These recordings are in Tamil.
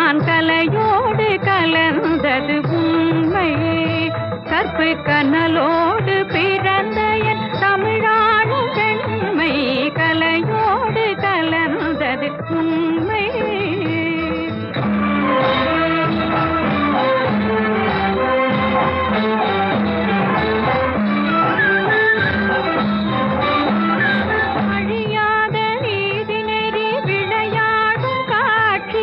நான் கலையோடு கலந்தது உண்மை கற்பு கனலோடு பிறந்த என் தமிழாளும் பெண்மை கலையோடு கலந்தது உண்மை அழியாத நீதி நெறி விளையாடும் காட்சி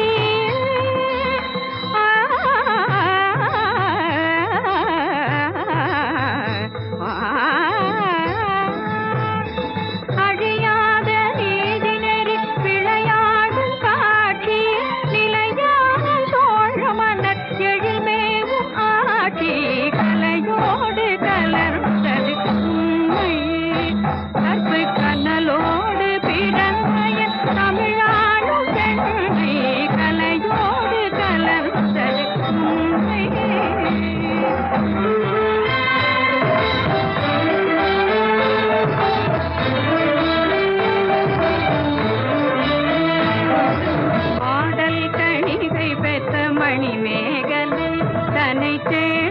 அழியாத நீதி நெறி விளையாடும் காட்சி நிலையான சோழ மன்னர் எழில்மேவும் ஆட்சி கலையோடு கலர்ந்தது உண்மை கற்பு கண்ணலோடு பிறந்த என் தமிழாளும் பெண்மை கலையோடு கலந்தது உண்மை ஆடல் கணிகை பெற்ற மணிமேகலை தன்னை தேடி